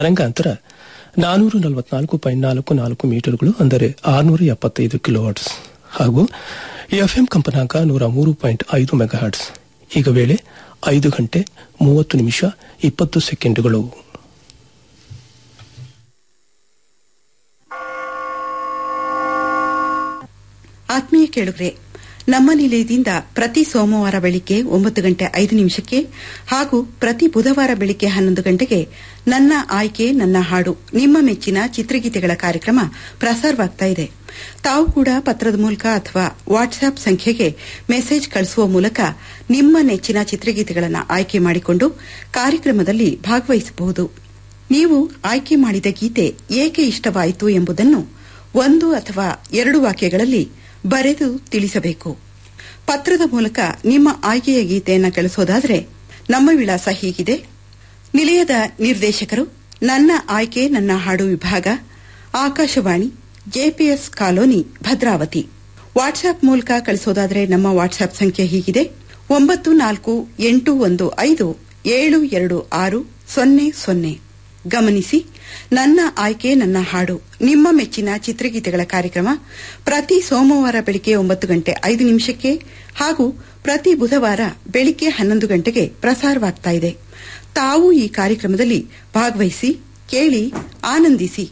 ತರಂಗಾಂತರ ನಾನೂರ ನಲವತ್ನಾಲ್ಕು ಪಾಯಿಂಟ್ ನಾಲ್ಕು ನಾಲ್ಕು ಮೀಟರ್ಗಳು ಅಂದರೆ ಆರುನೂರ ಎಪ್ಪತ್ತೈದು ಕಿಲೋಹರ್ಟ್ಸ್ ಹಾಗೂ ಎಫ್ಎಂ ಕಂಪನಾಂಕ ನೂರ ಮೂರು ಪಾಯಿಂಟ್ ಐದು ಮೆಗಾಹರ್ಟ್ಸ್ ಈಗ ವೇಳೆ ಐದು ಗಂಟೆ ಮೂವತ್ತು ನಿಮಿಷ ಇಪ್ಪತ್ತು ಸೆಕೆಂಡುಗಳು ಆತ್ಮೀಯ ಕೇಳುಗ್ರೆ ನಮ್ಮ ನಿಲಯದಿಂದ ಪ್ರತಿ ಸೋಮವಾರ ಬೆಳಿಗ್ಗೆ ಒಂಬತ್ತು ಗಂಟೆ ಐದು ನಿಮಿಷಕ್ಕೆ ಹಾಗೂ ಪ್ರತಿ ಬುಧವಾರ ಬೆಳಿಗ್ಗೆ ಹನ್ನೊಂದು ಗಂಟೆಗೆ ನನ್ನ ಆಯ್ಕೆ ನನ್ನ ಹಾಡು ನಿಮ್ಮ ಮೆಚ್ಚಿನ ಚಿತ್ರಗೀತೆಗಳ ಕಾರ್ಯಕ್ರಮ ಪ್ರಸಾರವಾಗ್ತಾ ಇದೆ ತಾವು ಕೂಡ ಪತ್ರದ ಮೂಲಕ ಅಥವಾ ವಾಟ್ಸ್ಆಪ್ ಸಂಖ್ಯೆಗೆ ಮೆಸೇಜ್ ಕಳಿಸುವ ಮೂಲಕ ನಿಮ್ಮ ನೆಚ್ಚಿನ ಚಿತ್ರಗೀತೆಗಳನ್ನು ಆಯ್ಕೆ ಮಾಡಿಕೊಂಡು ಕಾರ್ಯಕ್ರಮದಲ್ಲಿ ಭಾಗವಹಿಸಬಹುದು ನೀವು ಆಯ್ಕೆ ಮಾಡಿದ ಗೀತೆ ಏಕೆ ಇಷ್ಟವಾಯಿತು ಎಂಬುದನ್ನು ಒಂದು ಅಥವಾ ಎರಡು ವಾಕ್ಯಗಳಲ್ಲಿ ಬರೆದು ತಿಳಿಸಬೇಕು ಪತ್ರದ ಮೂಲಕ ನಿಮ್ಮ ಆಯ್ಕೆಯ ಗೀತೆಯನ್ನು ಕಳಿಸೋದಾದರೆ ನಮ್ಮ ವಿಳಾಸ ಹೀಗಿದೆ ನಿಲಯದ ನಿರ್ದೇಶಕರು ನನ್ನ ಆಯ್ಕೆ ನನ್ನ ಹಾಡು ವಿಭಾಗ Akashvani JPS colony Bhadravati WhatsApp ಮೂಲಕ ಕಳಿಸೋದಾದರೆ ನಮ್ಮ ವಾಟ್ಸ್ಆಪ್ ಸಂಖ್ಯೆ ಹೀಗಿದೆ ಒಂಬತ್ತು ನಾಲ್ಕು ಎಂಟು ಒಂದು ಐದು ಏಳು ಎರಡು ಆರು ಸೊನ್ನೆ ಸೊನ್ನೆ ಗಮನಿಸಿ ನನ್ನ ಆಯ್ಕೆ ನನ್ನ ಹಾಡು ನಿಮ್ಮ ಮೆಚ್ಚಿನ ಚಿತ್ರಗೀತೆಗಳ ಕಾರ್ಯಕ್ರಮ ಪ್ರತಿ ಸೋಮವಾರ ಬೆಳಿಗ್ಗೆ ಒಂಬತ್ತು ಗಂಟೆ ಐದು ನಿಮಿಷಕ್ಕೆ ಹಾಗೂ ಪ್ರತಿ ಬುಧವಾರ ಬೆಳಿಗ್ಗೆ ಹನ್ನೊಂದು ಗಂಟೆಗೆ ಪ್ರಸಾರವಾಗ್ತಾ ಇದೆ ತಾವು ಈ ಕಾರ್ಯಕ್ರಮದಲ್ಲಿ ಭಾಗವಹಿಸಿ ಕೇಳಿ ಆನಂದಿಸಿ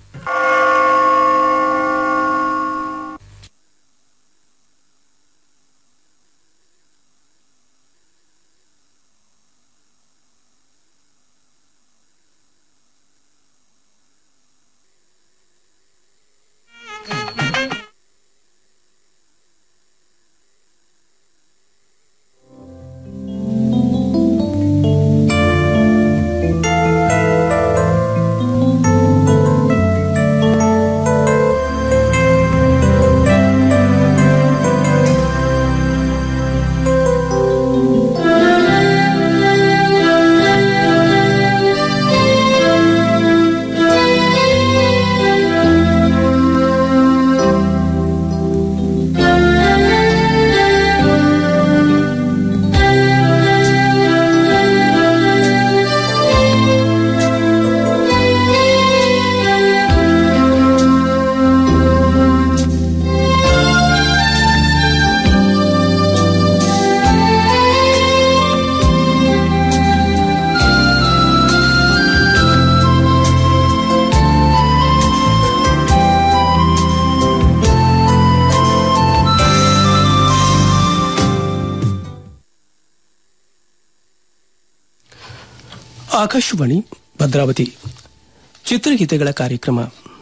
ಆಕಾಶವಾಣಿ ಭದ್ರಾವತಿ ಚಿತ್ರಗೀತೆಗಳ ಕಾರ್ಯಕ್ರಮ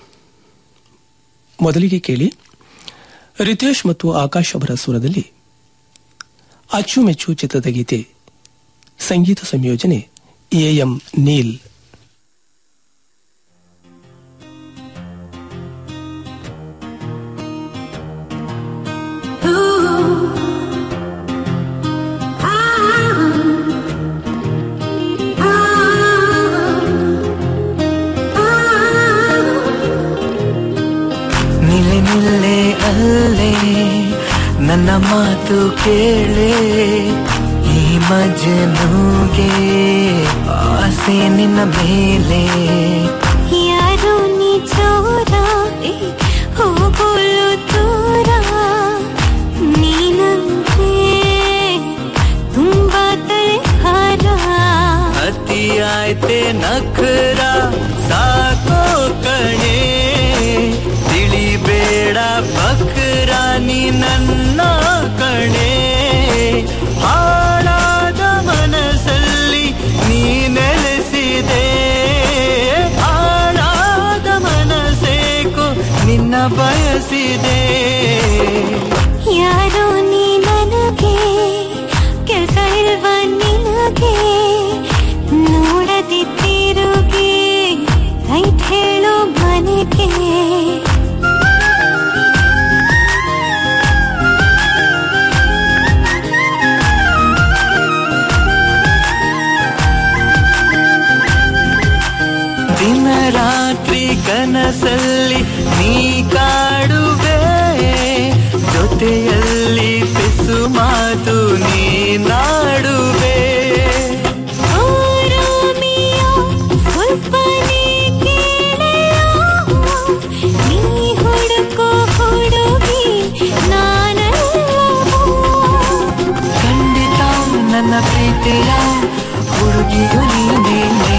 ಮೊದಲಿಗೆ ಕೇಳಿ ರಿತೇಶ್ ಮತ್ತು ಆಕಾಶ್ ಅವರ ಸ್ವರದಲ್ಲಿ ಅಚ್ಚುಮೆಚ್ಚು ಚಿತ್ರದ ಗೀತೆ ಸಂಗೀತ ಸಂಯೋಜನೆ ಎಎಂ ನೀಲ್ ನಿಲ್ಲೆ ನಿಲ್ಲೆ ಅಲ್ಲೇ ನನ್ನ ಮಾತು ಕೇಳೆ ಈ ಮಜನುಗೆ ಆಸೆ ನಿನ್ನ ಮೇಲೆ ಯಾರೋ ನಿಜೋರ ಹೋಗಲು ದೂರ ನೀನಂದ್ರೆ ತುಂಬಾ ತಲೆಹಾರ ಅತಿ ಆಯ್ತೆ ನಖರ ಸಾಕೋ ಕಣೆ ತಿಳಿಬೇಡ ಬಕ್ರ ನೀ ನನ್ನ ಕಣೆ ಹಾಳಾದ ಮನಸ್ಸಲ್ಲಿ ನೀ ನೆಲೆಸಿದೆ ಹಾಳಾದ ಮನಸ್ಸೇಕೋ ನಿನ್ನ ಬಯಸಿದೆ ಯಾರೋ ನೀ ನನಗೆ ಕೆಲ್ಸ ಇಲ್ವ ನಿನಗೆ ನೋಡದಿತ್ತಿರುಗೆ ರೈಟ್ ಹೇಳೋ ಮನೆಗೆ ದಿನ ರಾತ್ರಿ ಕನಸಲ್ಲಿ ನೀ ಕಾಡುವೆ ಜೊತೆಯಲ್ಲಿ ಪಿಸು ಮಾತು ನೀನಾಡುವೆ ಓ ರೋಮಿಯೋ ಸ್ವಲ್ಪ ನೀ ಪ್ರೀತಿಯ ಹುಡುಗಿಯು ನೀನೇನೆ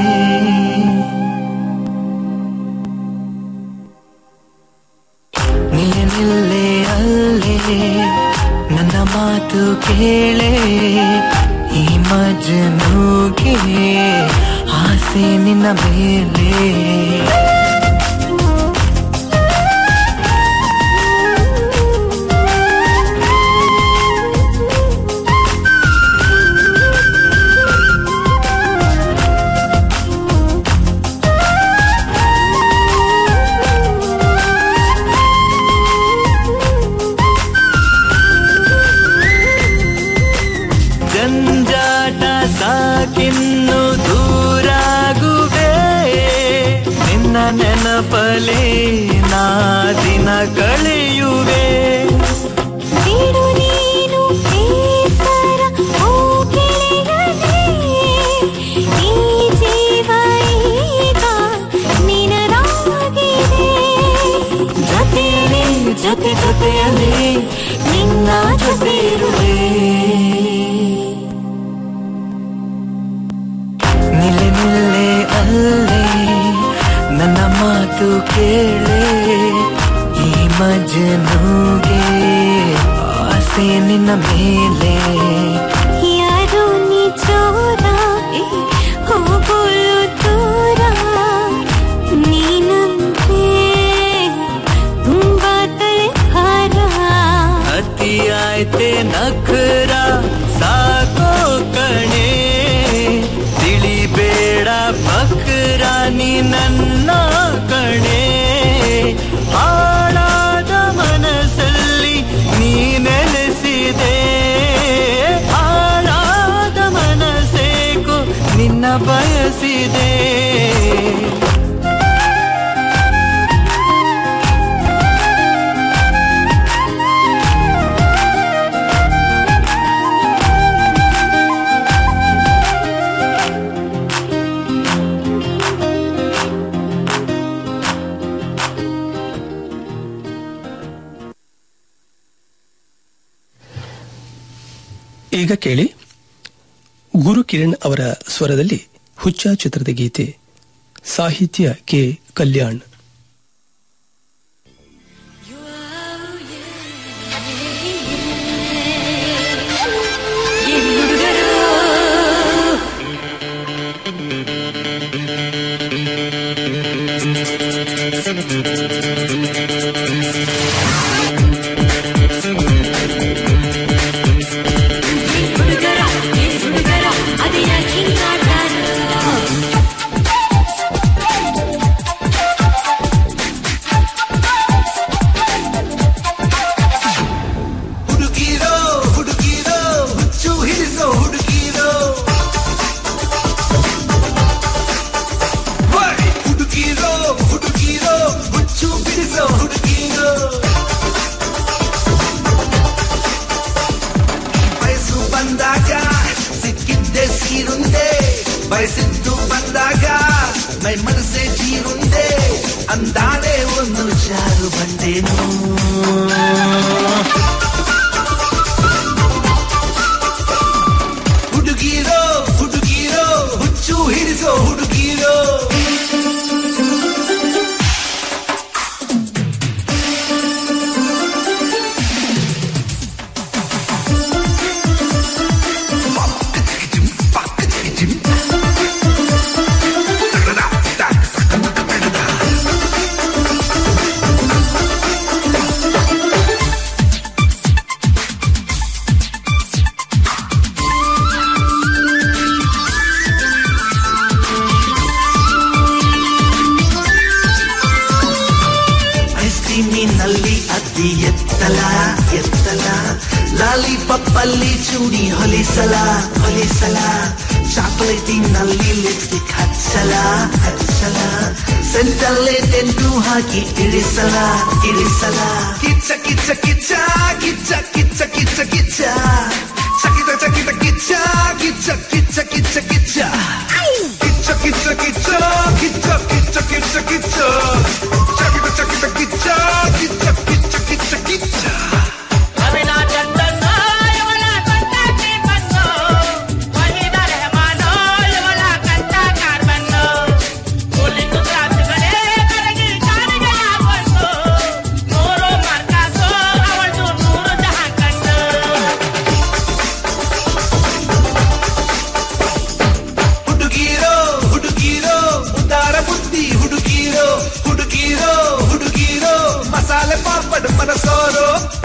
ನಿಲ್ಲೆ ನಿಲ್ಲೆ ಅಲ್ಲೇ ನನ್ನ ಮಾತು ಕೇಳೆ ಈ ಮಜನುಗೆ ಆಸೆ ನಿನ್ನ ಮೇಲೆ ಜಂಜಾಟ ಸಾಕಿನ್ನು ದೂರಾಗುವೆ ನಿನ್ನ ನೆನಪಲೆ ನಾ ದಿನ ಕಳೆಯುವೆ ಬಿಡು ನೀನು ಬೇಸರ ಓ ಗೆಳೆಯನೇ ಈ ಜೀವ ಈಗ ನಿನದಾಗಿದೆ ಜೊತೆಯಲ್ಲಿ ಜೊತೆ ಜೊತೆಯಲ್ಲಿ ನಿನ್ನ ಜೊತೆ ಇರುವೆ ನಿಲ್ಲೆ ನಿಲ್ಲೆ ಅಲ್ಲೇ ನನ್ನ ಮಾತು ಕೇಳೆ ಈ ಮಜನುಗೆ ಆಸೆ ನಿನ್ನ ಮೇಲೆ ಯಾರೋ ನಿಜೋರ ಏ, ಹೋಗಲು ದೂರ ನೀನಂತೆ ತುಂಬಾ ತಲೆ ಭಾರ ಅತಿ ಆಯ್ತೆ ನಖರ ಸಾಕೋ ಕಣೆ ತಿಳಿಬೇಡ ಬಕ್ರ ನೀ ನನ್ನ ಕಣೆ ಹಾಳಾದ ಮನಸ್ಸಲ್ಲಿ ನೀ ನೆಲೆಸಿದೆ ಹಾಳಾದ ಮನಸ್ಸೇಕೋ ನಿನ್ನ ಬಯಸಿದೆ ಈಗ ಕೇಳಿ ಗುರು ಕಿರಣ್ ಅವರ ಸ್ವರದಲ್ಲಿ ಹುಚ್ಚ ಚಿತ್ರದ ಗೀತೆ ಸಾಹಿತ್ಯ ಕೆ ಕಲ್ಯಾಣ್ ಹುಡುಗಿರೋ ಹುಡುಗಿರೋ ಹುಚ್ಚು ಹಿಡಿಸೋ ಹುಡುಗಿರೋ ಹೊಯ್! ಹುಡುಗಿರೋ ಹುಡುಗಿರೋ ಹುಚ್ಚು ಬಿಡಿಸೋ ಹುಡುಗಿರೋ ವಯಸ್ಸು ಬಂದಾಗ ಸಿಕ್ಕಿದ್ದೆ ಸೀರುಂದೆ ಬಯಸಿದ್ದು ಬಂದಾಗ ಮೈ ಮನಸ್ಸೆ ಜೀರುಂದೆ ಅಂದಾಳೆ ಒಂದು ಚಾರು ಬಂದೇನು ಹುಡುಗಿರೋ ಹುಡುಗಿರೋ ಹುಚ್ಚು ಹಿಡಿಸೋ ಹುಡುಗಿರೋ ಐಸ್ ಕ್ರೀಮಿನಲ್ಲಿ ಅತಿ ಎತ್ತಲ ಎತ್ತಲ ಲಾಲಿಪಾಪ್ ಅಲ್ಲಿ ಚೂಡಿ ಹೊಲಿಸಲ ಹೊಲಿಸಲ ಚಾಕ್ಲೇಟಿನಲ್ಲಿ ಲಿಪ್ಸ್ಟಿಕ್ ಹಚ್ಚಲ ಹಚ್ಚಲ ಸೆಂಟಲ್ಲೇ ತೆಂಟು ಹಾಕಿ ಇಳಿಸಲ ಇಳಿಸಲ ಕಿಚ್ಚ ಕಿಚ್ಚ ಕಿಚ್ಚ ಕಿಚ್ಚ ಕಿಚ್ಚ ಕಿಚ್ಚ ಕಿಚ್ಚ ಚಕಿತ ಚಕಿತ ಕಿಚ್ಚ ಕಿಚ್ಚ ಕಿಚ್ಚ ಕಿಚ್ಚ ಕಿಚ್ಚ ಕಿಚ್ಚ ಕಿಚ್ಚ ಕಿಚ್ಚ ಕಿಚ್ಚ ಕಿಚ್ಚ ಕಿಚ್ಚ ಕಿಚ್ಚ ಚಕಿತ ಚಕಿತ ಕಿಚ್ಚ ಕಿಚ್ಚ ಕಿಚ್ಚ ಕಿಚ್ಚ ಕಿಚ್ಚ ಬಡ ಮನಸೋರು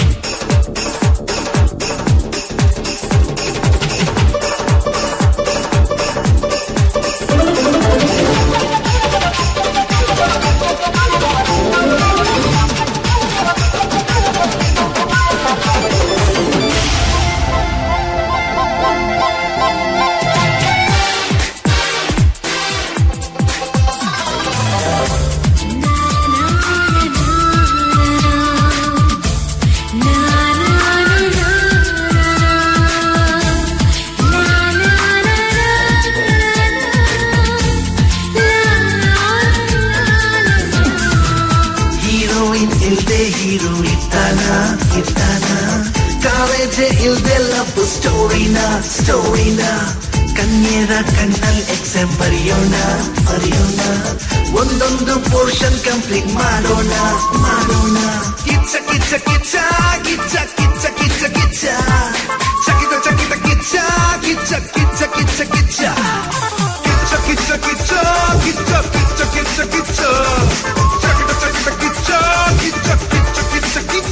ಹೀರೋಯಿನ್ ಇಲ್ದೆ ಹೀರೋ ಇರ್ತಾನ ಇರ್ತಾನ ಕಾಲೇಜೆ ಇಲ್ದೆ ಲವ್ ಸ್ಟೋರಿನ ಸ್ಟೋರಿನ ಕನ್ಯರ ಕಣ್ಣಲ್ ಎಕ್ಸಾಮ್ ಬರೆಯೋಣ ಬರೆಯೋಣ ಒಂದೊಂದು ಪೋರ್ಷನ್ ಕಂಪ್ಲೀಟ್ ಮಾಡೋಣ ಮಾಡೋಣ ಕಿಚ್ಚ ಕಿಚ್ಚ ಕಿಚ್ಚ ಕಿಚ್ಚ ಕಿಚ್ಚ ಕಿಚ್ಚ ಕಿಚ್ಚ ಚಕಿತ ಚಕಿತ ಕಿಚ್ಚ ಕಿಚ್ಚ ಕಿಚ್ಚ ಕಿಚ್ಚ ಕಿಚ್ಚ ಕಿಚ್ಚ ಕಿಚ್ಚ ಕಿಚ್ಚ ಕಿಚ್ಚ ಕಿಚ್ಚ ಕಿಚ್ಚ ಕಿಚ್ಚ ಚಕಿತ ಚಕಿತ ಕಿಚ್ಚ ಕಿಚ್ಚ ಕಿಚ್ಚ ಕಿಚ್ಚ ಕಿಚ್ಚ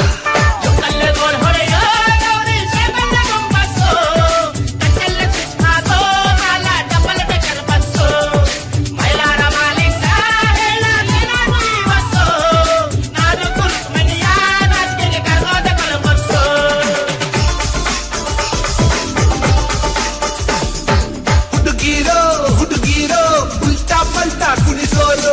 ಹುಡುಗಿರೋ ಹುಡುಗಿರೋ ಉಲ್ಟಾ ಪಲ್ಟಾ ಕುಣಿಸೋರು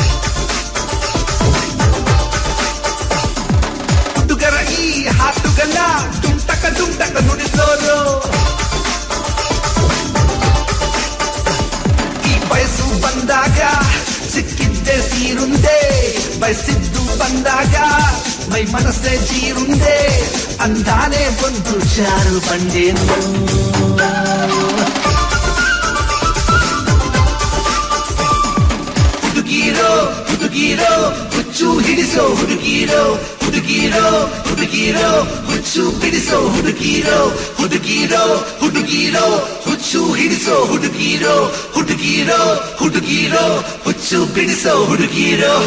ಹುಡುಗರ ಈ ಹಾಟುಗಳ ದುಂಟಕ ದುಂಟಕ ನುಡಿಸೋರು ಈ ಬಯಸು ಬಂದಾಗ ಸಿಕ್ಕಿದ್ದೆ ಸೀರುಂದೆ ಬಯಸಿದ್ದು ಬಂದಾಗ ಮೈ ಮನಸ್ಸೆ ಜೀರುಂದೆ ಅಂದಾನೆ ಒಂದು ಜಾರು ಬಂದೇನು ಹುಡುಗಿರೋ ಹುಡುಗಿರೋ ಹುಚ್ಚು ಹಿಡಿಸೋ ಹುಡುಗಿರೋ ಹುಡುಗಿರೋ ಹುಡುಗಿರೋ ಹುಚ್ಚು ಬಿಡಿಸೋ ಹುಡುಗಿರೋ ಹುಡುಗಿರೋ ಹುಡುಗಿರೋ ಹುಚ್ಚು ಹಿಡಿಸೋ ಹುಡುಗಿರೋ ಹುಡುಗಿರೋ ಹುಡುಗಿರೋ ಹುಚ್ಚು ಬಿಡಿಸೋ ಹುಡುಗಿರೋ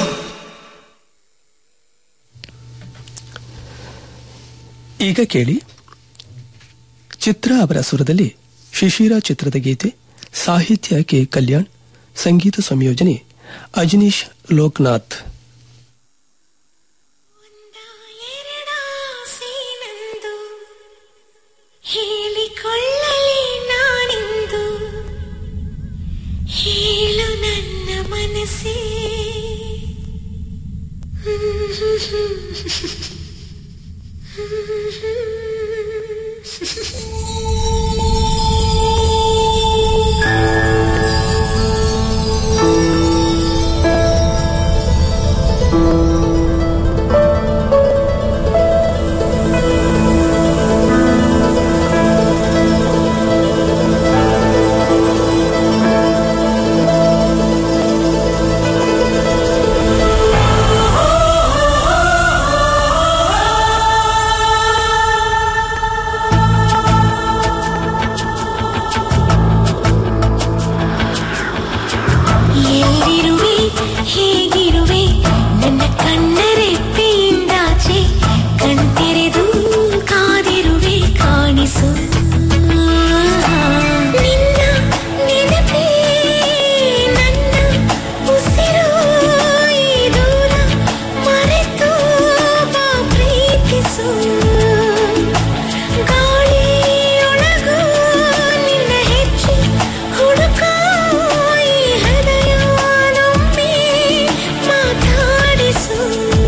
ಈಗ ಕೇಳಿ ಚಿತ್ರ ಅವರ ಸುರದಲ್ಲಿ ಶಿಶಿರ ಚಿತ್ರದ ಗೀತೆ ಸಾಹಿತ್ಯ ಕೆ ಕಲ್ಯಾಣ್ ಸಂಗೀತ ಸಂಯೋಜನೆ ಅಜನೀಶ್ ಲೋಕನಾಥ್ ಎರಡಾಸೆನೆಂದು ಹೇಳಿಕೊಳ್ಳಲಿ ನಾನಿಂದು ಹೇಳು ನನ್ನ ಮನಸ್ಸೇ ಎಲ್ಲಿರುವೆ ಹೇಗಿರುವೆ ನನ್ನ ಕಣ್ಣರೆಪ್ಪೆಯಿಂದಾಚೆ ಕಣ್ತೆರೆದು ಕಾದಿರುವೆ ಕಾಣಿಸು ನಿನ್ನ ನೆನಪೇ ನನ್ನ ಉಸಿರು ಈ ದೂರ ಮರೆತು ಬಾ ಪ್ರೀತಿಸು ಗಾಳಿಯೊಳಗೂ ನಿನ್ನ ಹೆಜ್ಜೆ ಹುಡುಕೋ ಈ ಹೃದಯವನೊಮ್ಮೆ ಮಾತಾಡಿಸು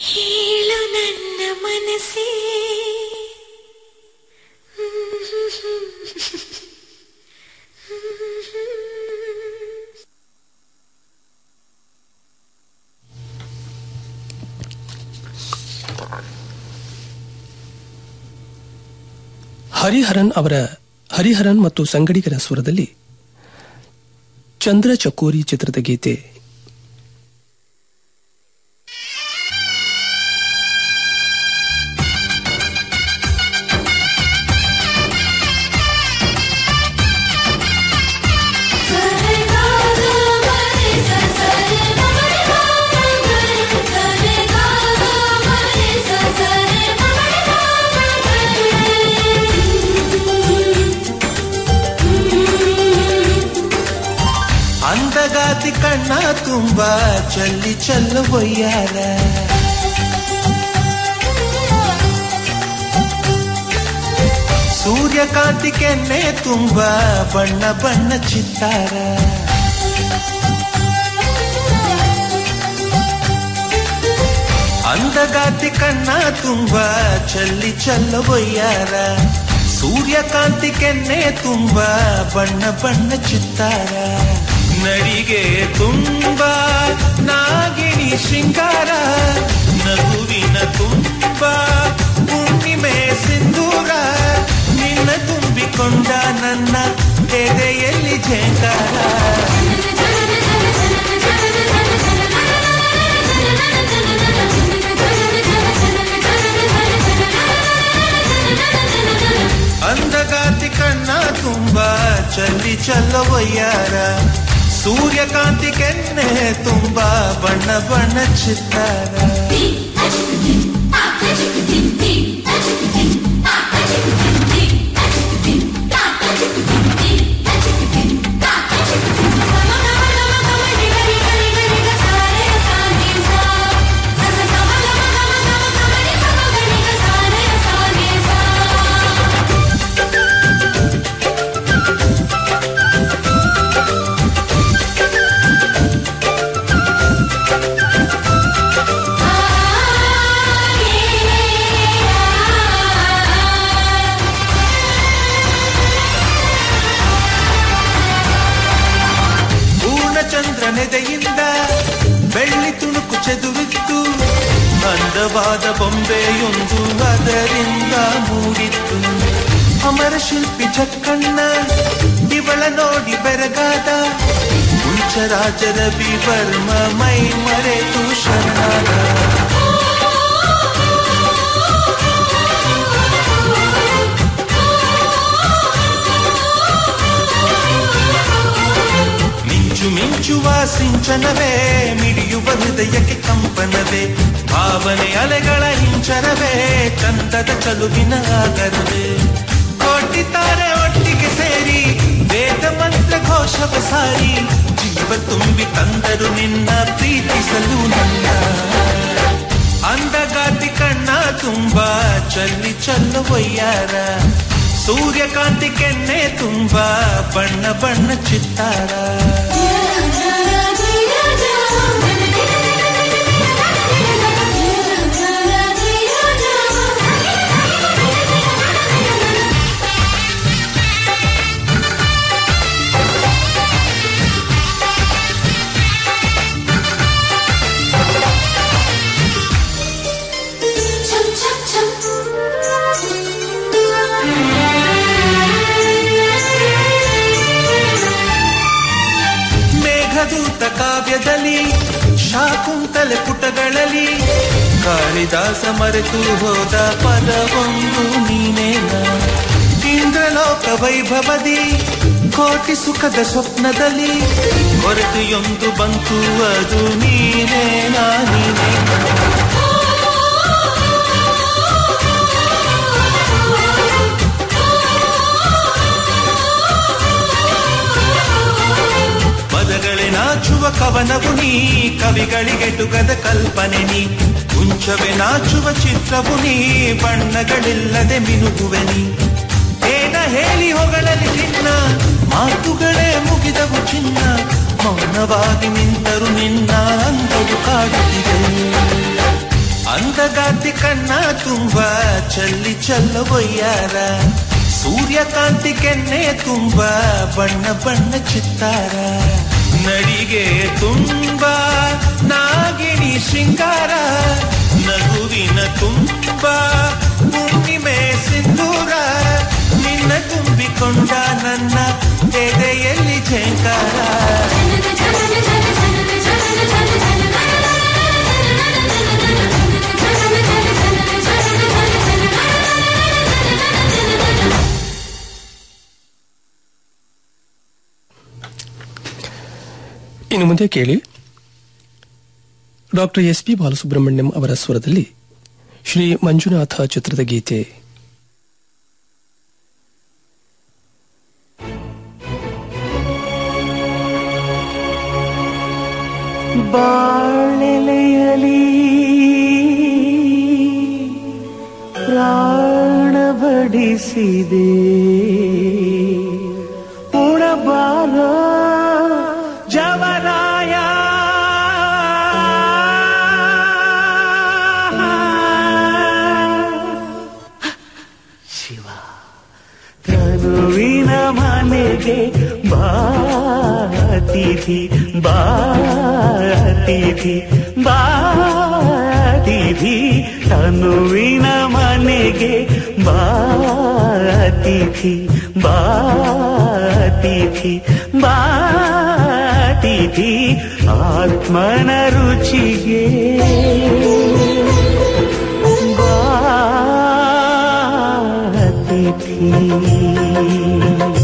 ಹೇಳು ನನ್ನ ಮನಸ್ಸೇ ಹರಿಹರನ್ ಅವರ ಹರಿಹರನ್ ಮತ್ತು ಸಂಗಡಿಗರ ಸ್ವರದಲ್ಲಿ ಚಂದ್ರ ಚಕೋರಿ ಚಿತ್ರದ ಗೀತೆ ಅಂದಗಾತಿ ಕಣ್ಣ ತುಂಬ ಚಲ್ಲಿ ಚಲ್ಲು ಒಯ್ಯಾರ ಸೂರ್ಯಕಾಂತಿ ಕೆನ್ನೆ ತುಂಬ ಬಣ್ಣ ಬಣ್ಣ ಚಿತ್ತಾರ ಅಂದಗಾತಿ ಕಣ್ಣ ತುಂಬ ಚಲ್ಲಿ ಚಲ್ಲ ಒಯ್ಯಾರ ಸೂರ್ಯಕಾಂತಿ ಕೆನ್ನೆ ತುಂಬ ಬಣ್ಣ ಬಣ್ಣ ಚಿತ್ತಾರ ನಡಿಗೆ ತುಂಬ ನಾಗಿಣಿ ಶೃಂಗಾರ ನಗುವಿನ ತುಂಬ ಹುಣ್ಣಿಮೆ ಸಿಂಧೂರ ನಿನ್ನ ತುಂಬಿಕೊಂಡ ನನ್ನ ಎದೆಯಲ್ಲಿ ಜೇಂಕಾರ ಅಂದಗಾತಿ ಕಣ್ಣ ತುಂಬ ಚಲ್ಲಿ ಚಲ್ಲವಯ್ಯಾರ ಸೂರ್ಯಕಾಂತಿ ಕೆನ್ನೆ ತುಂಬ ಬಣ್ಣ ಬಣ್ಣ ಚಿತ್ತಾರ ಪೂರ್ಣಚಂದ್ರನೆದೆಯಿಂದ ಬೆಳ್ಳಿ ತುಣುಕು ಚೆದುರಿತ್ತು ಅಂದವಾದ ಬೊಂಬೆಯೊಂದು ಅದರಿಂದ ಮೂಡಿತ್ತು ಅಮರ ಶಿಲ್ಪಿ ಚಕ್ಕಣ್ಣ ಇವಳ ನೋಡಿ ಬೆರಗಾದ ಹುಂಚರಾಜರ ಬಿವರ್ಮ ಮೈ ಮರೆತು ಶರಣಾದ ಮಿಂಚು ಮಿಂಚುವ ಸಿಂಚನವೇ ಮಿಡಿಯುವ ಹೃದಯಕ್ಕೆ ಕಂಪನವೇ ಭಾವನೆ ಅಲೆಗಳ ಹಿಂಚರವೇ ಚಂದದ ಚಲುವಿನ ಆಗರವೇ ಕೋಟಿ ತಾರೆ ಒಟ್ಟಿಗೆ ಸೇರಿ ವೇದ ಮಂತ್ರ ಘೋಷವ ಸಾರಿ ಜೀವ ತುಂಬಿ ತಂದರು ನಿನ್ನ ಪ್ರೀತಿಸಲು ನನ್ನ ಅಂದಗಾತಿ ಕಣ್ಣ ತುಂಬ ಚಲ್ಲಿ ಚಲ್ಲುವಯ್ಯಾರ ಸೂರ್ಯಕಾಂತಿ ಕೆನ್ನೆ ತುಂಬ ಬಣ್ಣ ಬಣ್ಣ ಚಿತ್ತಾರ ಮೇಘದೂತ ಕಾವ್ಯದಲ್ಲಿ ಶಾಕುಂತಲೆ ಪುಟಗಳಲ್ಲಿ ಕಾಳಿದಾಸ ಮರೆತು ಹೋದ ಪದವೊಂದು ನೀನೇನ ಇಂದ್ರಲೋಕ ವೈಭವದಿ ಕೋಟಿ ಸುಖದ ಸ್ವಪ್ನದಲ್ಲಿ ಕೊರತೆಯೊಂದು ಬಂತು ಅದು ನೀನೇನಾ ನೀನೇನಾ ಪದಗಳೇ ನಾಚುವ ಕವನವು ನೀ ಕವಿಗಳಿಗೆಟುಗದ ಕಲ್ಪನೆ ನೀ ಕುಂಚವೇ ನಾಚುವ ಚಿತ್ರವು ನೀ ಬಣ್ಣಗಳಿಲ್ಲದೆ ಮಿನುಗುವೆ ನೀ ಏನ ಹೇಳಿ ಹೊಗಳಲಿ ಚಿನ್ನ ಮಾತುಗಳೇ ಮುಗಿದವು ಚಿನ್ನ ಮೌನವಾಗಿ ನಿಂತರು ನಿನ್ನ ಅಂತವು ಕಾಡುತ್ತಿದೆ ಮಂದಗಾತಿ ಕಣ್ಣ ತುಂಬ ಚಲ್ಲಿ ಚಲ್ಲವೊಯ್ಯಾರ ಸೂರ್ಯಕಾಂತಿ ಕೆನ್ನೆ ತುಂಬ ಬಣ್ಣ ಬಣ್ಣ ಚಿತ್ತಾರ ನಡಿಗೆ ತುಂಬ ನಾಗಿಣಿ ಶೃಂಗಾರ ನಗುವಿನ ತುಂಬ ಹುಣ್ಣಿಮೆ ಸಿಂಧೂರ ನಿನ್ನ ತುಂಬಿಕೊಂಡ ನನ್ನ ಎದೆಯಲ್ಲಿ ಝೇಂಕಾರ ಇನ್ನು ಮುಂದೆ ಕೇಳಿ ಡಾಕ್ಟರ್ ಎಸ್ ಪಿ ಬಾಲಸುಬ್ರಹ್ಮಣ್ಯಂ ಅವರ ಸ್ವರದಲ್ಲಿ ಶ್ರೀ ಮಂಜುನಾಥ ಚಿತ್ರದ ಗೀತೆ ಬಾಳೆಲೆಯಲಿ ಪ್ರಾಣ ಬಡಿಸಿದೆ ಉಣಬಾರ ಜವರಾಯ ಶಿವ ತನುವಿನ ಮನೆಗೆ ಬಾತಿಥಿ ಬಾತಿಥಿ ಬಾತಿಥಿ ತನುವಿನ ಮನೆಗೆ ಬಾತಿಥಿ ಬಾತಿಥಿ ಬಾತಿಥಿ ಆತ್ಮನ ರುಚಿಗೆ ಬಾತಿಥಿ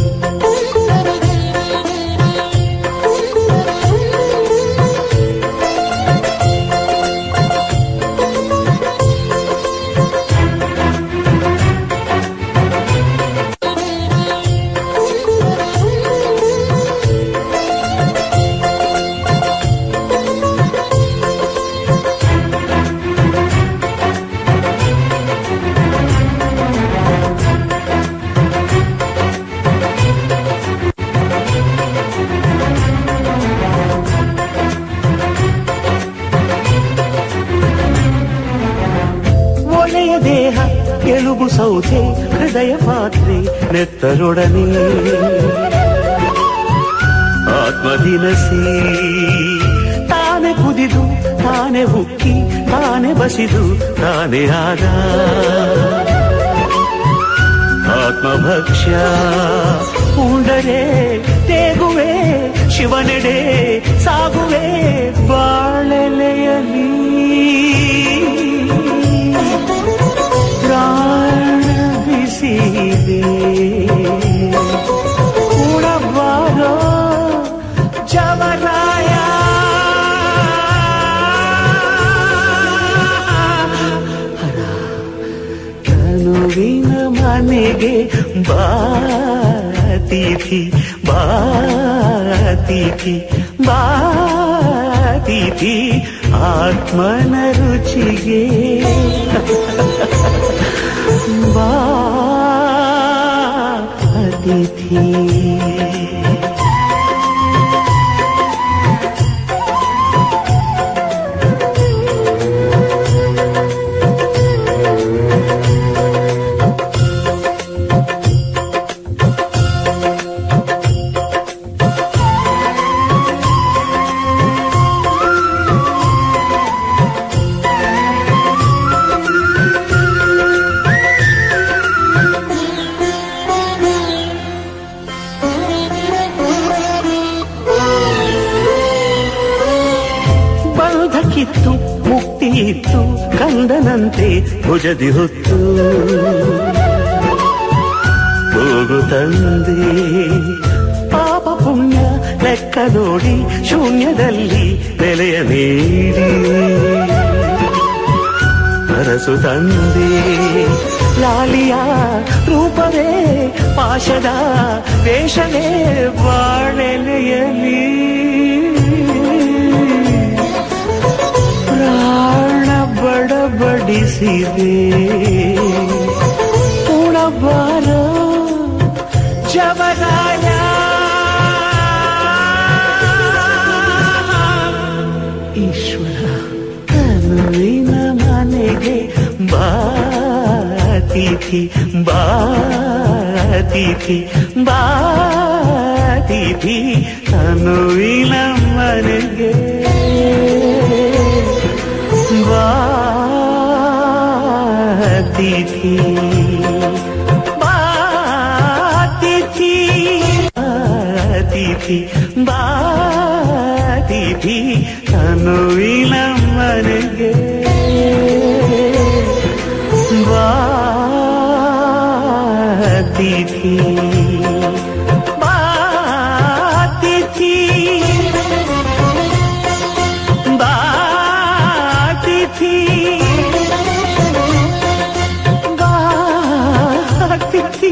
ಒಳೆಯ ದೇಹ ಎಲುಬು ಸೌಧೆ ಹೃದಯ ಪಾತ್ರೆ ನೆತ್ತರೊಡನೆ ಆತ್ಮದಿನಸಿ ತಾನೆ ಕುದಿದು ತಾನೆ ಹುಕ್ಕಿ ತಾನೆ ಬಸಿದು ತಾನೇ ಆದ ಆತ್ಮಭಕ್ಷ್ಯ ಉಂಡರೆ ತೇಗುವೆ ಶಿವನೆಡೆ ಸಾಗುವೆ ಬಾಳೆಲೆಯಲಿ ಪ್ರಾಣ ಬಿಸಿದೆ ಉಣಬಾರೋ ಜವರಾಯ ತನುವಿನ ಮನೆಗೆ ಬಾತಿಥಿ ಬಾತಿಥಿ ಬಾತಿಥಿ ಆತ್ಮನ ರುಚಿಗೆ ಬಾತಿಥಿ ಬಂಧ ಕಿತ್ತು ಮುಕ್ತಿ ಇತ್ತು ಕಂದನಂತೆ ಭುಜದಿ ಹೊತ್ತು ಹೋಗು ತಂದೆ ಪಾಪ ಪುಣ್ಯ ಲೆಕ್ಕ ನೋಡಿ ಶೂನ್ಯದಲ್ಲಿ ನೆಲೆಯ ನೀಡಿ ಅರಸು ತಂದೆ ಲಾಲಿಯ ರೂಪವೇ ಪಾಶದ ವೇಷವೇ ಬಾಳೆಲೆಯಲಿ ಪ್ರಾಣ ಬಡಬಡಿಸಿದೆ ಉಣಬಾರ ಜವರಾಯ ಈಶ್ವರ ಕನುವಿನ ಮನೆಗೆ ಬಾತಿಥಿ ಬಾತಿಥಿ ಬಾತಿಥಿ ತನುವಿನ ಮನೆಗೆ ಬಾತಿಥಿ ಬಾತಿಥಿ ಬಾತಿಥಿ ಬಾತಿಥಿ ತನುವಿನ ಮನೆಗೆ ಬಾತಿಥಿ ಬಾತಿಥಿ ಬಾತಿಥಿ ಬಾತಿಥಿ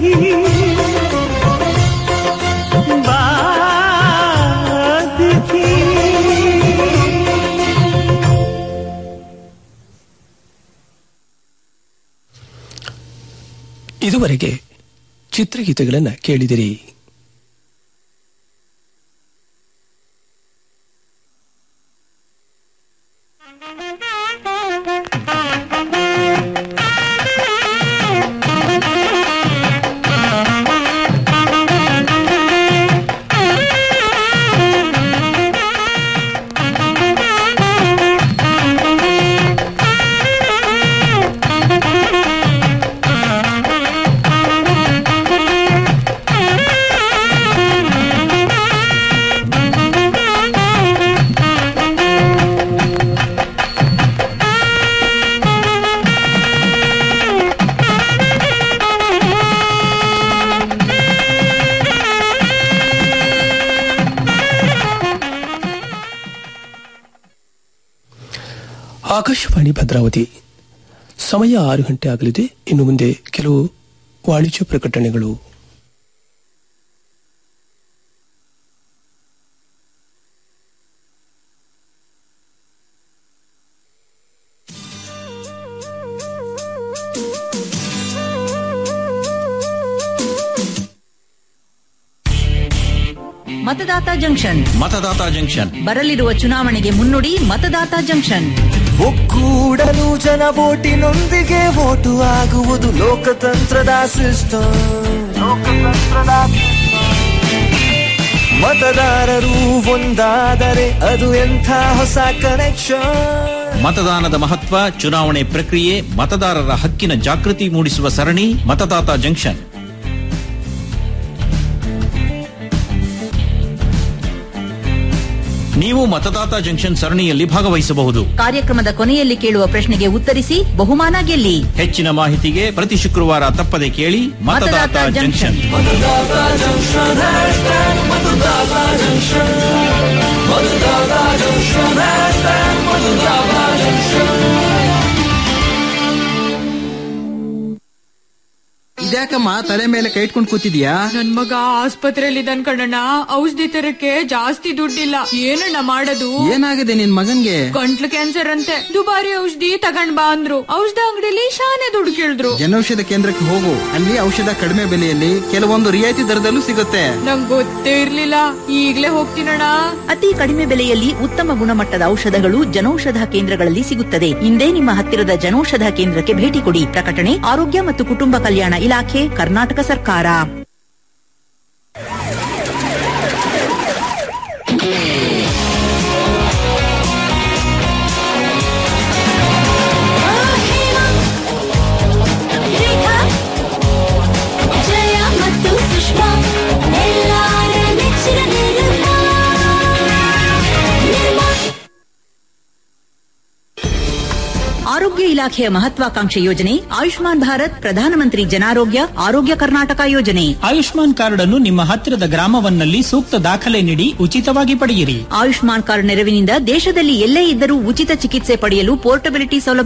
ಬಾತಿಥಿ ಇದುವರೆಗೆ ಚಿತ್ರಗೀತೆಗಳನ್ನು ಕೇಳಿದಿರಿ ಆಕಾಶವಾಣಿ ಭದ್ರಾವತಿ ಸಮಯ ಆರು ಗಂಟೆ ಆಗಲಿದೆ ಇನ್ನು ಮುಂದೆ ಕೆಲವು ವಾಣಿಜ್ಯ ಪ್ರಕಟಣೆಗಳು ಮತದಾತ ಜಂಕ್ಷನ್ ಮತದಾತ ಜಂಕ್ಷನ್ ಬರಲಿರುವ ಚುನಾವಣೆಗೆ ಮುನ್ನುಡಿ ಮತದಾತ ಜಂಕ್ಷನ್ ಒಕ್ಕೂಡಲು ಜನ ಓಟಿನೊಂದಿಗೆ ಓಟು ಆಗುವುದು ಲೋಕತಂತ್ರದ ಸಿಸ್ಟಮ್ ಮತದಾರರು ಒಂದಾದರೆ ಅದು ಎಂಥ ಹೊಸ ಕನೆಕ್ಷನ್ ಮತದಾನದ ಮಹತ್ವ ಚುನಾವಣೆ ಪ್ರಕ್ರಿಯೆ ಮತದಾರರ ಹಕ್ಕಿನ ಜಾಗೃತಿ ಮೂಡಿಸುವ ಸರಣಿ ಮತದಾತ ಜಂಕ್ಷನ್ ನೀವು ಮತದಾತ ಜಂಕ್ಷನ್ ಸರಣಿಯಲ್ಲಿ ಭಾಗವಹಿಸಬಹುದು ಕಾರ್ಯಕ್ರಮದ ಕೊನೆಯಲ್ಲಿ ಕೇಳುವ ಪ್ರಶ್ನೆಗೆ ಉತ್ತರಿಸಿ ಬಹುಮಾನ ಗೆಲ್ಲಿ ಹೆಚ್ಚಿನ ಮಾಹಿತಿಗೆ ಪ್ರತಿ ಶುಕ್ರವಾರ ತಪ್ಪದೆ ಕೇಳಿ ಮತದಾತ ಮತದಾತ ಜಂಕ್ಷನ್ ಇದ್ಯಾಕಮ್ಮ ತಲೆ ಮೇಲೆ ಕೈ ಇಟ್ಕೊಂಡು ಕೂತಿದ್ಯಾ ನನ್ ಮಗ ಆಸ್ಪತ್ರೆಯಲ್ಲಿ ಇದ್ದಾನ್ ಕಣಣ್ಣ ಔಷಧಿ ತರಕ್ಕೆ ಜಾಸ್ತಿ ದುಡ್ಡಿಲ್ಲ ಏನಣ್ಣ ಮಾಡೋದು ಏನಾಗಿದೆ ನಿನ್ ಮಗನ್ಗೆ ಗಂಟ್ಲು ಕ್ಯಾನ್ಸರ್ ಅಂತೆ ದುಬಾರಿ ಔಷಧಿ ತಗೊಂಡ್ ಬಾ ಅಂದ್ರು ಔಷಧ ಅಂಗಡಿಲಿ ಶಾನೆ ದುಡ್ಡು ಕೇಳಿದ್ರು ಜನೌಷಧ ಕೇಂದ್ರಕ್ಕೆ ಹೋಗು ಅಲ್ಲಿ ಔಷಧ ಕಡಿಮೆ ಬೆಲೆಯಲ್ಲಿ ಕೆಲವೊಂದು ರಿಯಾಯಿತಿ ದರದಲ್ಲೂ ಸಿಗುತ್ತೆ ನಂಗ್ ಗೊತ್ತೇ ಇರ್ಲಿಲ್ಲ ಈಗ್ಲೇ ಹೋಗ್ತೀನಣ್ಣ ಅತಿ ಕಡಿಮೆ ಬೆಲೆಯಲ್ಲಿ ಉತ್ತಮ ಗುಣಮಟ್ಟದ ಔಷಧಗಳು ಜನೌಷಧ ಕೇಂದ್ರಗಳಲ್ಲಿ ಸಿಗುತ್ತದೆ ಇಂದೇ ನಿಮ್ಮ ಹತ್ತಿರದ ಜನೌಷಧ ಕೇಂದ್ರಕ್ಕೆ ಭೇಟಿ ಕೊಡಿ ಪ್ರಕಟಣೆ ಆರೋಗ್ಯ ಮತ್ತು ಕುಟುಂಬ ಕಲ್ಯಾಣ ಇಲಾಖೆ ಕರ್ನಾಟಕ ಸರ್ಕಾರ ರೇಖಾ ಜಯ ಮತ್ತು ಸುಷ್ಮಾ ಎಲ್ಲಾರ ನೆಚ್ಚಿನ ನಿರ್ಮಾ ನಿರ್ಮಾ ಆರೋಗ್ಯ ಇಲಾಖೆಯ ಮಹತ್ವಾಕಾಂಕ್ಷೆ ಯೋಜನೆ ಆಯುಷ್ಮಾನ್ ಭಾರತ್ ಪ್ರಧಾನಮಂತ್ರಿ ಜನಾರೋಗ್ಯ ಆರೋಗ್ಯ ಕರ್ನಾಟಕ ಯೋಜನೆ ಆಯುಷ್ಮಾನ್ ಕಾರ್ಡ್ ಅನ್ನು ನಿಮ್ಮ ಹತ್ತಿರದ ಗ್ರಾಮವನ್ನಲ್ಲಿ ಸೂಕ್ತ ದಾಖಲೆ ನೀಡಿ ಉಚಿತವಾಗಿ ಪಡೆಯಿರಿ ಆಯುಷ್ಮಾನ್ ಕಾರ್ಡ್ ನೆರವಿನಿಂದ ದೇಶದಲ್ಲಿ ಎಲ್ಲೇ ಇದ್ದರೂ ಉಚಿತ ಚಿಕಿತ್ಸೆ ಪಡೆಯಲು ಪೋರ್ಟಬಿಲಿಟಿ ಸೌಲಭ್ಯ